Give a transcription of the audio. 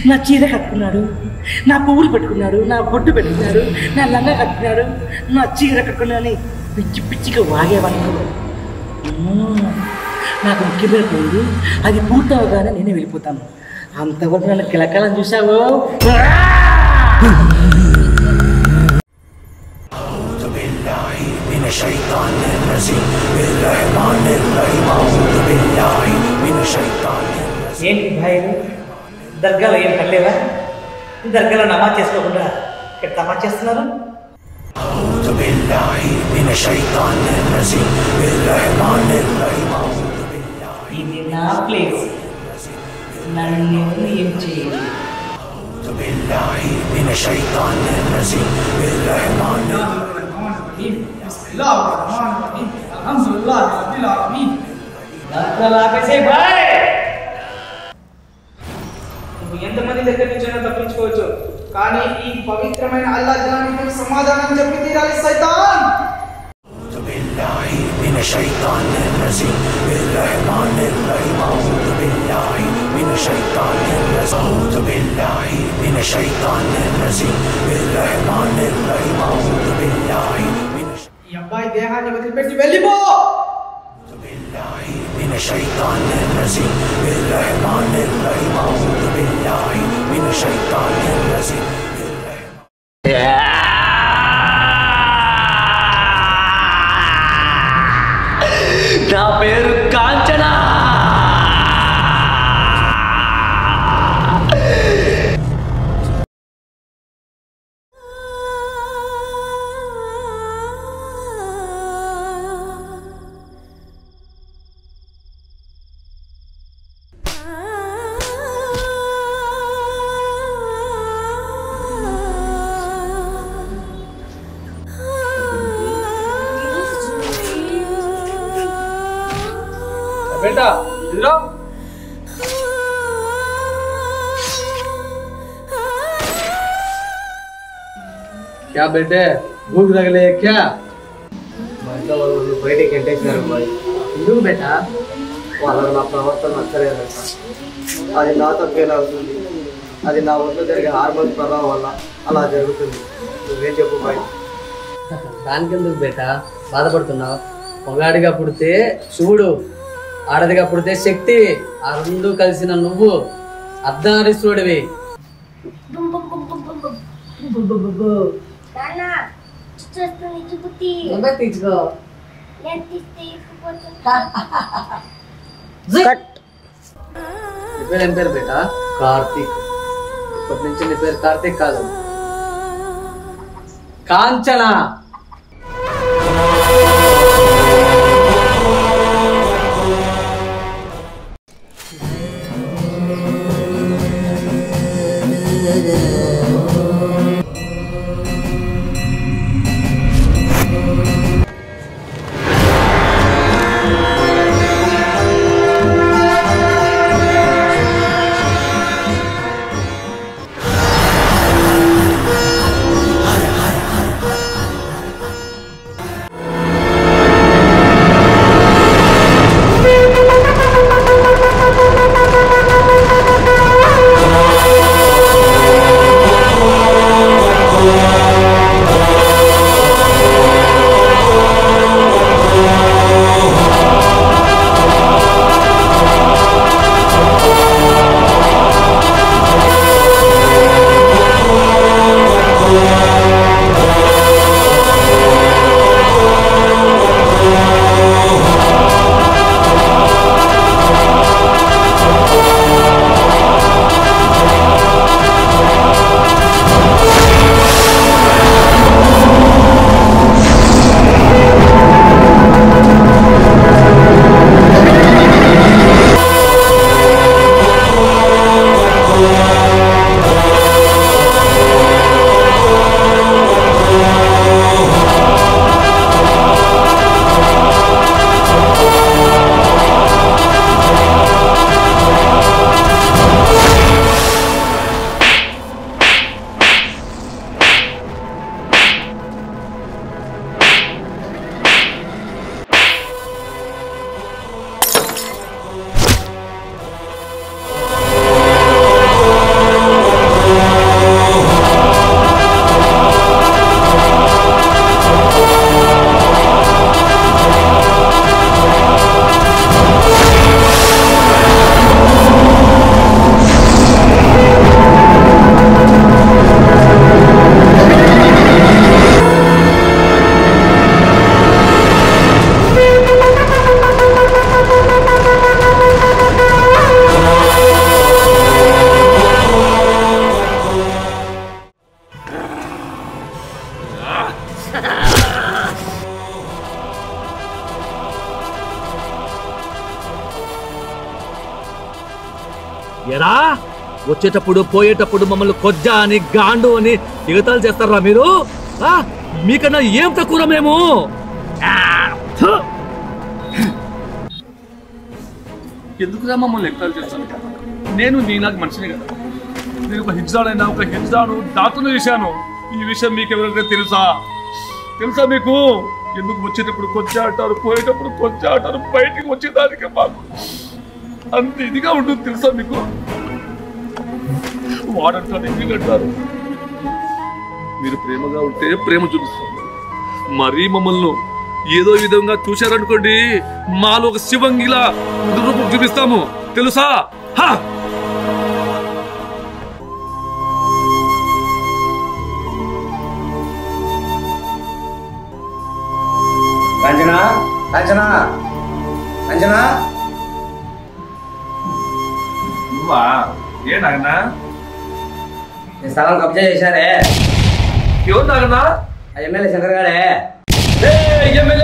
నా చీర కట్టుకున్నాడు నా పువ్వులు పెట్టుకున్నాడు నా బొట్టు పెట్టుకున్నాడు నా లంగా కట్టుకున్నాడు నా చీర కట్టుకున్నాడని పిచ్చి పిచ్చిగా వాగేవాడు అమ్మో, నాకు ముఖ్యమైన పోయింది అది పూర్తవగానే నేనే వెళ్ళిపోతాను అంతవరకు నన్ను కిలకాలని చూసావు ఏంటి భాయ్లు దర్గాలో ఏం పర్లేదా దర్గాలో నమాజ్ చేసుకోకుండా ఇక్కడ తమాజ్ చేస్తున్నారు ఇది నా ప్లేస్ నన్ను ఏం చేయాలి దర్గాలో ఆపేసే భాయ్ నువ్వు ఎంతమంది దగ్గర నుంచైనా తప్పించుకోవచ్చు కానీ ఈ పవిత్రమైన అల్లా జనానికి సమాధానం చెప్పి తీరాలి సైతాన్ ఈ అబ్బాయి దేహాన్ని వదిలిపెట్టి వెళ్ళిపో నా పేరు కాంచనా बेटा इधर आओ क्या बेटे भूख लग रही है क्या మా ఇంట్లో వాళ్ళు బయటికి ఎంటేసినారు బాయ్ ఎందుకు బెట వాళ్ళకి నా ప్రవర్తన నచ్చలేదంట అది నా తప్పేలా అవుతుంది అది నా వద్ద జరిగే హార్మోన్ ప్రభావం వల్ల అలా జరుగుతుంది నువ్వేం చెప్పు బాయ్ దానికెందుకు బేట బాధపడుతున్నావు పొగాడిగా పుడితే శివుడు ఆడదిగా పుడితే శక్తి ఆ రెండు కలిసిన నువ్వు అర్ధనారీశ్వరుడివి నాన్న చూస్తుంది చూపుతి తీసుకో నేను తీస్తే ఇసుకుపోతున్నా నీ పేరు ఏం పేరు బేట కార్తీక్ ఇప్పటి నుంచి నీ పేరు కార్తీక్ కాదు కాంచన ఎరా వచ్చేటప్పుడు పోయేటప్పుడు మమ్మల్ని కొజ్జా అని గాండు అని ఎగతాలు చేస్తారా మీరు ఆ? మీకన్నా ఏం తక్కువ మేము ఆ, థు. ఎందుకురా మమ్మల్ని ఎక్కాలు చేస్తాను నేను నీలాగా మనిషిని కదా నేను ఒక హిజ్జాడైనా ఒక హిజ్జాను దాతను చేశాను ఈ విషయం మీకు ఎవరైనా తెలుసా తెలుసా మీకు ఎందుకు వచ్చేటప్పుడు కొంచెం అంటారు పోయేటప్పుడు కొంచెం అంటారు బయటికి వచ్చేదానికి మాకు అంత ఇదిగా ఉంటుంది తెలుసా మీకు వాడంటారు వీడంటారు మీరు ప్రేమగా ఉంటే ప్రేమ చూపిస్తారు మరీ మమ్మల్ని ఏదో విధంగా చూశారనుకోండి మాలో ఒక శివంగిలా రూపం చూపిస్తాము తెలుసా హా రంజన రంజన రంజన నువ్వా ఏ నాయనా ఈ స్థలం కబ్జా చేశారే ఎవరు నాయనా ఆ ఎమ్మెల్యే శంకర్ గారే ఎమ్మెల్యే